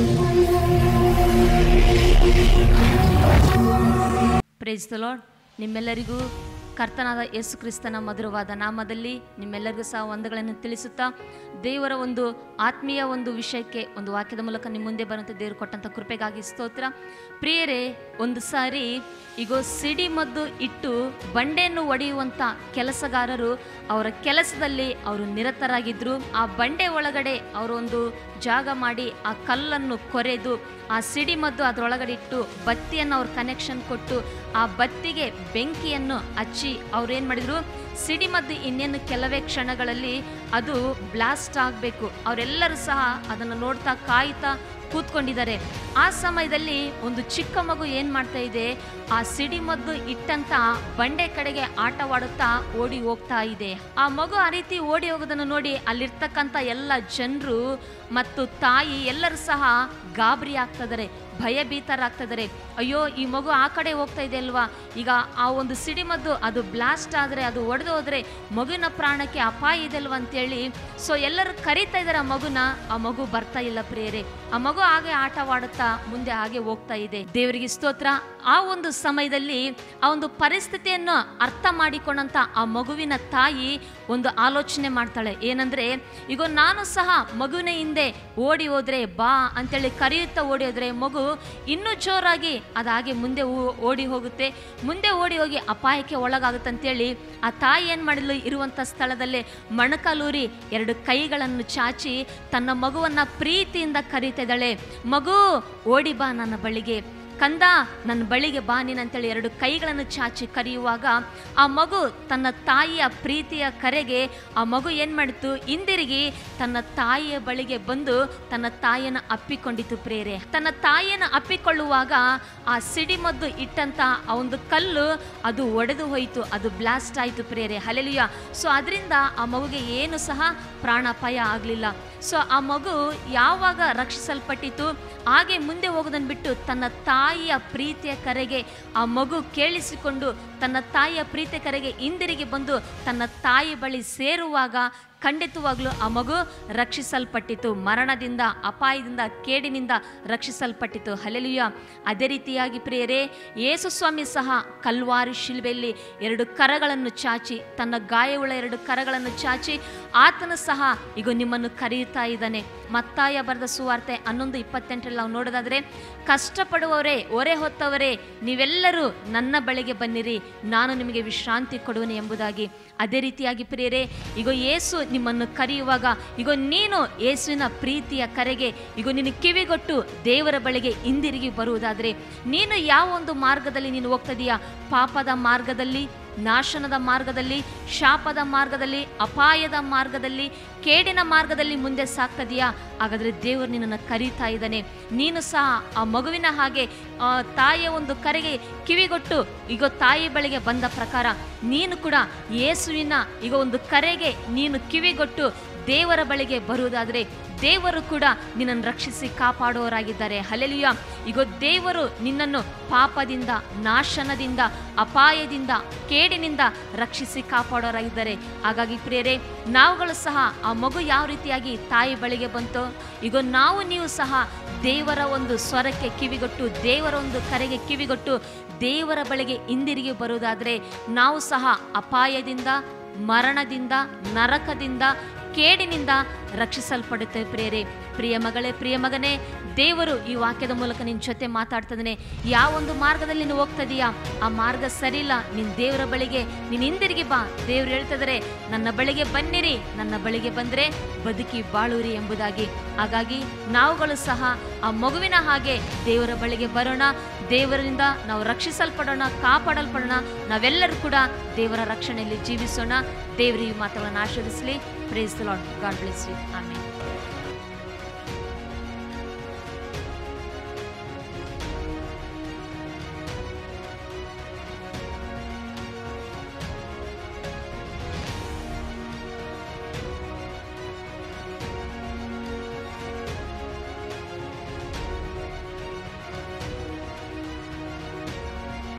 praise the lord ನಿಮ್ಮೆಲ್ಲರಿಗೂ ಕರ್ತನಾದ ಯೇಸು ಕ್ರಿಸ್ತನ ಮಧುರವಾದ ನಾಮದಲ್ಲಿ ನಿಮ್ಮೆಲ್ಲರಿಗೂ ಸಹ ವಂದಗಳನ್ನು ತಿಳಿಸುತ್ತಾ ದೇವರ ಒಂದು ಆತ್ಮೀಯ ಒಂದು ವಿಷಯಕ್ಕೆ ಒಂದು ವಾಕ್ಯದ ಮೂಲಕ ನಿಮ್ಮ ಮುಂದೆ ಬರುವಂತೆ ದೇವರು ಕೊಟ್ಟಂಥ ಕೃಪೆಗಾಗಿ ಸ್ತೋತ್ರ ಪ್ರಿಯರೇ ಒಂದು ಸಾರಿ ಈಗ ಸಿಡಿ ಮದ್ದು ಇಟ್ಟು ಬಂಡೆಯನ್ನು ಒಡೆಯುವಂಥ ಕೆಲಸಗಾರರು ಅವರ ಕೆಲಸದಲ್ಲಿ ಅವರು ನಿರತರಾಗಿದ್ದರು ಆ ಬಂಡೆ ಒಳಗಡೆ ಅವರು ಒಂದು ಜಾಗ ಮಾಡಿ ಆ ಕಲ್ಲನ್ನು ಕೊರೆದು ಆ ಸಿಡಿ ಮದ್ದು ಅದರೊಳಗಡೆ ಇಟ್ಟು ಬತ್ತಿಯನ್ನು ಅವ್ರು ಕನೆಕ್ಷನ್ ಕೊಟ್ಟು ಆ ಬತ್ತಿಗೆ ಬೆಂಕಿಯನ್ನು ಹಚ್ಚಿ ಅವ್ರು ಏನು ಮಾಡಿದ್ರು ಸಿಡಿಮದ್ದು ಇನ್ನೇನು ಕೆಲವೇ ಕ್ಷಣಗಳಲ್ಲಿ ಅದು ಬ್ಲಾಸ್ಟ್ ಆಗಬೇಕು ಅವರೆಲ್ಲರೂ ಸಹ ಅದನ್ನು ನೋಡ್ತಾ ಕಾಯ್ತಾ ಕೂತ್ಕೊಂಡಿದ್ದಾರೆ ಆ ಸಮಯದಲ್ಲಿ ಒಂದು ಚಿಕ್ಕ ಮಗು ಏನು ಮಾಡ್ತಾ ಇದೆ ಆ ಸಿಡಿಮದ್ದು ಇಟ್ಟಂತ ಬಂಡೆ ಕಡೆಗೆ ಆಟವಾಡುತ್ತಾ ಓಡಿ ಹೋಗ್ತಾ ಇದೆ ಆ ಮಗು ಆ ರೀತಿ ಓಡಿ ಹೋಗೋದನ್ನು ನೋಡಿ ಅಲ್ಲಿರ್ತಕ್ಕಂಥ ಎಲ್ಲ ಜನರು ಮತ್ತು ತಾಯಿ ಎಲ್ಲರೂ ಸಹ ಗಾಬರಿ ಆಗ್ತಿದ್ದಾರೆ ಭಯಭೀತರಾಗ್ತಿದ್ದಾರೆ ಅಯ್ಯೋ ಈ ಮಗು ಆ ಕಡೆ ಹೋಗ್ತಾ ಇದೆ ಅಲ್ವಾ ಈಗ ಆ ಒಂದು ಸಿಡಿಮದ್ದು ಅದು ಬ್ಲಾಸ್ಟ್ ಆದರೆ ಅದು ಒಡೆದು ಹೋದರೆ ಮಗುವಿನ ಪ್ರಾಣಕ್ಕೆ ಅಪಾಯ ಇದೆ ಅಲ್ವಾ ಅಂತೇಳಿ ಸೊ ಎಲ್ಲರೂ ಕರೀತಾ ಇದ್ದಾರೆ ಆ ಮಗುನ ಆ ಮಗು ಬರ್ತಾ ಇಲ್ಲ ಪ್ರಿಯರೇ ಆ ಮಗು ಹಾಗೆ ಆಟವಾಡುತ್ತಾ ಮುಂದೆ ಹಾಗೆ ಹೋಗ್ತಾ ಇದೆ ದೇವರಿಗೆ ಸ್ತೋತ್ರ ಆ ಒಂದು ಸಮಯದಲ್ಲಿ ಆ ಒಂದು ಪರಿಸ್ಥಿತಿಯನ್ನು ಅರ್ಥ ಮಾಡಿಕೊಂಡಂತ ಆ ಮಗುವಿನ ತಾಯಿ ಒಂದು ಆಲೋಚನೆ ಮಾಡ್ತಾಳೆ ಏನಂದ್ರೆ ಈಗ ನಾನು ಸಹ ಮಗುವಿನ ಹಿಂದೆ ಓಡಿ ಹೋದ್ರೆ ಬಾ ಅಂತೇಳಿ ಕರೆಯುತ್ತಾ ಓಡಿ ಹೋದ್ರೆ ಮಗು ಇನ್ನೂ ಜೋರಾಗಿ ಅದು ಹಾಗೆ ಮುಂದೆ ಓ- ಓಡಿ ಹೋಗುತ್ತೆ ಮುಂದೆ ಓಡಿ ಹೋಗಿ ಅಪಾಯಕ್ಕೆ ಒಳಗಾಗುತ್ತೆ ಅಂತೇಳಿ ಆ ತಾಯಿ ಏನು ಮಾಡಿದ್ಲು ಇರುವಂಥ ಸ್ಥಳದಲ್ಲೇ ಮೊಣಕಾಲೂರಿ ಎರಡು ಕೈಗಳನ್ನು ಚಾಚಿ ತನ್ನ ಮಗುವನ್ನ ಪ್ರೀತಿಯಿಂದ ಕರೀತಾ ಇದ್ದಾಳೆ ಮಗು ಓಡಿ ಬಾ ನನ್ನ ಬಳಿಗೆ ಕಂದ ನನ್ನ ಬಳಿಗೆ ಬಾ ನೀನು ಅಂತೇಳಿ ಎರಡು ಕೈಗಳನ್ನು ಚಾಚಿ ಕರೆಯುವಾಗ ಆ ಮಗು ತನ್ನ ತಾಯಿಯ ಪ್ರೀತಿಯ ಕರೆಗೆ ಆ ಮಗು ಏನು ಮಾಡಿತು ಹಿಂದಿರುಗಿ ತನ್ನ ತಾಯಿಯ ಬಳಿಗೆ ಬಂದು ತನ್ನ ತಾಯಿಯನ್ನು ಅಪ್ಪಿಕೊಂಡಿತು ಪ್ರೇರೆ ತನ್ನ ತಾಯಿಯನ್ನು ಅಪ್ಪಿಕೊಳ್ಳುವಾಗ ಆ ಸಿಡಿಮದ್ದು ಇಟ್ಟಂತ ಆ ಒಂದು ಕಲ್ಲು ಅದು ಒಡೆದು ಹೋಯಿತು ಅದು ಬ್ಲಾಸ್ಟ್ ಆಯಿತು ಪ್ರೇರೆ ಹಲೆಲುಯ ಸೊ ಅದರಿಂದ ಆ ಮಗುಗೆ ಏನು ಸಹ ಪ್ರಾಣಾಪಾಯ ಆಗಲಿಲ್ಲ ಸೊ ಆ ಮಗು ಯಾವಾಗ ರಕ್ಷಿಸಲ್ಪಟ್ಟಿತು ಹಾಗೆ ಮುಂದೆ ಹೋಗೋದನ್ನು ಬಿಟ್ಟು ತನ್ನ ತಾಯಿಯ ಪ್ರೀತಿಯ ಕರೆಗೆ ಆ ಮಗು ಕೇಳಿಸಿಕೊಂಡು ತನ್ನ ತಾಯಿಯ ಪ್ರೀತಿಯ ಕರೆಗೆ ಹಿಂದಿರುಗಿ ಬಂದು ತನ್ನ ತಾಯಿ ಬಳಿ ಸೇರುವಾಗ ಖಂಡಿತವಾಗ್ಲೂ ಆ ಮಗು ರಕ್ಷಿಸಲ್ಪಟ್ಟಿತು ಮರಣದಿಂದ ಅಪಾಯದಿಂದ ಕೇಡಿನಿಂದ ರಕ್ಷಿಸಲ್ಪಟ್ಟಿತು ಹಲೆಲುಯ ಅದೇ ರೀತಿಯಾಗಿ ಪ್ರಿಯರೇ ಯೇಸು ಸ್ವಾಮಿ ಸಹ ಕಲ್ವಾರಿ ಶಿಲ್ಬೆಯಲ್ಲಿ ಎರಡು ಕರಗಳನ್ನು ಚಾಚಿ ತನ್ನ ಗಾಯವುಳ್ಳ ಎರಡು ಕರಗಳನ್ನು ಚಾಚಿ ಆತನು ಸಹ ಈಗ ನಿಮ್ಮನ್ನು ಕರೆಯುತ್ತಾ ಇದ್ದಾನೆ ಮತ್ತಾಯ ಬರೆದ ಸುವಾರ್ತೆ ಹನ್ನೊಂದು ಇಪ್ಪತ್ತೆಂಟರಲ್ಲಿ ನಾವು ನೋಡೋದಾದ್ರೆ ಕಷ್ಟಪಡುವವರೇ ಹೊರೆ ಹೊತ್ತವರೇ ನೀವೆಲ್ಲರೂ ನನ್ನ ಬಳಿಗೆ ಬನ್ನಿರಿ ನಾನು ನಿಮಗೆ ವಿಶ್ರಾಂತಿ ಕೊಡುವನು ಎಂಬುದಾಗಿ ಅದೇ ರೀತಿಯಾಗಿ ಪ್ರಿಯರೇ ಈಗ ಯೇಸು ನಿಮ್ಮನ್ನು ಕರೆಯುವಾಗ ಈಗ ನೀನು ಯೇಸುವಿನ ಪ್ರೀತಿಯ ಕರೆಗೆ ಈಗ ನೀನು ಕಿವಿಗೊಟ್ಟು ದೇವರ ಬಳಿಗೆ ಹಿಂದಿರುಗಿ ಬರುವುದಾದರೆ ನೀನು ಯಾವ ಒಂದು ಮಾರ್ಗದಲ್ಲಿ ನೀನು ಹೋಗ್ತದೀಯಾ ಪಾಪದ ಮಾರ್ಗದಲ್ಲಿ ನಾಶನದ ಮಾರ್ಗದಲ್ಲಿ ಶಾಪದ ಮಾರ್ಗದಲ್ಲಿ ಅಪಾಯದ ಮಾರ್ಗದಲ್ಲಿ ಕೇಡಿನ ಮಾರ್ಗದಲ್ಲಿ ಮುಂದೆ ಸಾಕ್ತದೀಯಾ ಹಾಗಾದರೆ ದೇವರು ನಿನ್ನನ್ನು ಕರೀತಾ ಇದ್ದಾನೆ ನೀನು ಸಹ ಆ ಮಗುವಿನ ಹಾಗೆ ಆ, ತಾಯಿಯ ಒಂದು ಕರೆಗೆ ಕಿವಿಗೊಟ್ಟು ಈಗ ತಾಯಿ ಬಳಿಗೆ ಬಂದ ಪ್ರಕಾರ ನೀನು ಕೂಡ ಯೇಸುವಿನ ಈಗ ಒಂದು ಕರೆಗೆ ನೀನು ಕಿವಿಗೊಟ್ಟು ದೇವರ ಬಳಿಗೆ ಬರುವುದಾದರೆ ದೇವರು ಕೂಡ ನಿನ್ನನ್ನು ರಕ್ಷಿಸಿ ಕಾಪಾಡುವವರಾಗಿದ್ದಾರೆ ಹಲೆಲಿಯ ಈಗ ದೇವರು ನಿನ್ನನ್ನು ಪಾಪದಿಂದ ನಾಶನದಿಂದ ಅಪಾಯದಿಂದ ಕೇಡಿನಿಂದ ರಕ್ಷಿಸಿ ಕಾಪಾಡೋರಾಗಿದ್ದಾರೆ ಹಾಗಾಗಿ ಪ್ರಿಯರೇ ನಾವುಗಳು ಸಹ ಆ ಮಗು ಯಾವ ರೀತಿಯಾಗಿ ತಾಯಿ ಬಳಿಗೆ ಬಂತೋ ಈಗ ನಾವು ನೀವು ಸಹ ದೇವರ ಒಂದು ಸ್ವರಕ್ಕೆ ಕಿವಿಗೊಟ್ಟು ದೇವರ ಒಂದು ಕರೆಗೆ ಕಿವಿಗೊಟ್ಟು ದೇವರ ಬಳಿಗೆ ಹಿಂದಿರುಗಿ ಬರುವುದಾದರೆ ನಾವು ಸಹ ಅಪಾಯದಿಂದ ಮರಣದಿಂದ ನರಕದಿಂದ ಕೇಡಿನಿಂದ ರಕ್ಷಿಸಲ್ಪಡುತ್ತೇವೆ ಪ್ರಿಯರೇ ಪ್ರಿಯ ಮಗಳೇ ಪ್ರಿಯ ಮಗನೇ ದೇವರು ಈ ವಾಕ್ಯದ ಮೂಲಕ ನಿನ್ನ ಜೊತೆ ಮಾತಾಡ್ತಿದ್ದಾನೆ ಯಾವ ಒಂದು ಮಾರ್ಗದಲ್ಲಿ ನೀನು ಹೋಗ್ತದೀಯಾ ಆ ಮಾರ್ಗ ಸರಿಯಿಲ್ಲ ನಿನ್ನ ದೇವರ ಬಳಿಗೆ ನೀನು ಹಿಂದಿರುಗಿ ಬಾ ದೇವ್ರು ಹೇಳ್ತಿದ್ದಾರೆ ನನ್ನ ಬಳಿಗೆ ಬನ್ನಿರಿ ನನ್ನ ಬಳಿಗೆ ಬಂದರೆ ಬದುಕಿ ಬಾಳುರಿ ಎಂಬುದಾಗಿ ಹಾಗಾಗಿ ನಾವುಗಳು ಸಹ ಆ ಮಗುವಿನ ಹಾಗೆ ದೇವರ ಬಳಿಗೆ ಬರೋಣ ದೇವರಿಂದ ನಾವು ರಕ್ಷಿಸಲ್ಪಡೋಣ ಕಾಪಾಡಲ್ಪಡೋಣ ನಾವೆಲ್ಲರೂ ಕೂಡ ದೇವರ ರಕ್ಷಣೆಯಲ್ಲಿ ಜೀವಿಸೋಣ ದೇವರು ಈ ಮಾತುಗಳನ್ನು ಆಶೀರ್ವದಿಸಲಿ praise Lord God bless you ಆಮೇಲೆ